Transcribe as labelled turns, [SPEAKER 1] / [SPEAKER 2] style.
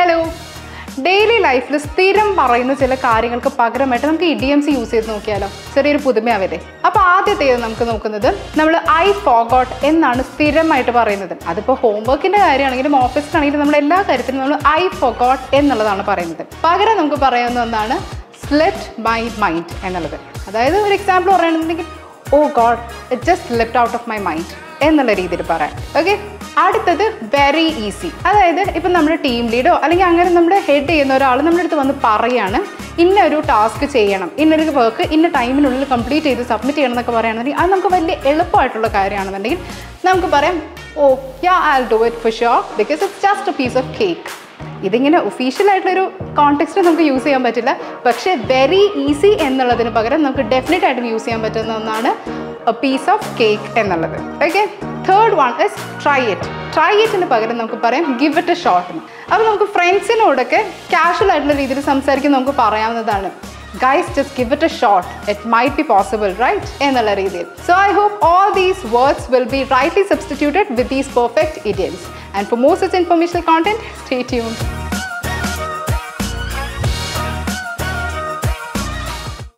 [SPEAKER 1] hello daily ലൈഫിൽ സ്ഥിരം പറയുന്ന ചില കാര്യങ്ങൾക്ക് പകരമായിട്ട് നമുക്ക് ഇഡിയംസ് യൂസ് ചെയ്ത് നോക്കിയാലോ ചെറിയൊരു പുതുമയാവല്ലേ അപ്പോൾ ആദ്യത്തേത് നമുക്ക് നോക്കുന്നത് നമ്മൾ ഐ ഫോഗോട്ട് എന്നാണ് സ്ഥിരമായിട്ട് പറയുന്നത് അതിപ്പോൾ ഹോംവർക്കിൻ്റെ കാര്യമാണെങ്കിലും ഓഫീസിലാണെങ്കിലും നമ്മൾ എല്ലാ കാര്യത്തിലും നമ്മൾ ഐ ഫോഗോട്ട് എന്നുള്ളതാണ് പറയുന്നത് പകരം നമുക്ക് പറയാവുന്ന ഒന്നാണ് സ്ലെറ്റ് മൈ മൈൻഡ് എന്നുള്ളത് അതായത് ഒരു എക്സാമ്പിൾ പറയുകയാണെന്നുണ്ടെങ്കിൽ oh god it just slipped out of my mind എന്നുള്ള രീതിയിൽ പറയാം ഓക്കെ അടുത്തത് വെരി ഈസി അതായത് ഇപ്പം നമ്മുടെ ടീം ലീഡോ അല്ലെങ്കിൽ അങ്ങനെ നമ്മുടെ ഹെഡ് ചെയ്യുന്ന ഒരാൾ നമ്മുടെ അടുത്ത് വന്ന് പറയാണ് ഇന്ന ഒരു ടാസ്ക് ചെയ്യണം ഇന്നൊരു വർക്ക് ഇന്ന ടൈമിനുള്ളിൽ കംപ്ലീറ്റ് ചെയ്ത് സബ്മിറ്റ് ചെയ്യണം എന്നൊക്കെ പറയുകയാണെന്നുണ്ടെങ്കിൽ അത് നമുക്ക് വലിയ എളുപ്പമായിട്ടുള്ള കാര്യമാണെന്നുണ്ടെങ്കിൽ നമുക്ക് പറയാം oh yeah I do it for sure because it's just a piece of cake ഇതിങ്ങനെ ഒഫീഷ്യൽ ആയിട്ടുള്ളൊരു കോണ്ടെക്സ്റ്റ് നമുക്ക് യൂസ് ചെയ്യാൻ പറ്റില്ല പക്ഷേ വെരി ഈസി എന്നുള്ളതിന് പകരം നമുക്ക് ഡെഫിനറ്റ് ആയിട്ടും യൂസ് ചെയ്യാൻ പറ്റുന്ന ഒന്നാണ് എ പീസ് ഓഫ് കേക്ക് എന്നുള്ളത് okay third one is try it try ഇറ്റിന് പകരം നമുക്ക് പറയാം ഗിവ് ഇറ്റ് എ ഷോട്ട് എന്ന് അപ്പോൾ നമുക്ക് ഫ്രണ്ട്സിനോടൊക്കെ കാഷ്വൽ ആയിട്ടുള്ള രീതിയിൽ സംസാരിക്കും നമുക്ക് പറയാവുന്നതാണ് guys just give it a shot it might be possible right എന്നുള്ള രീതിയിൽ so I hope all these words will be rightly substituted with these perfect idioms and for more such informational content stay tune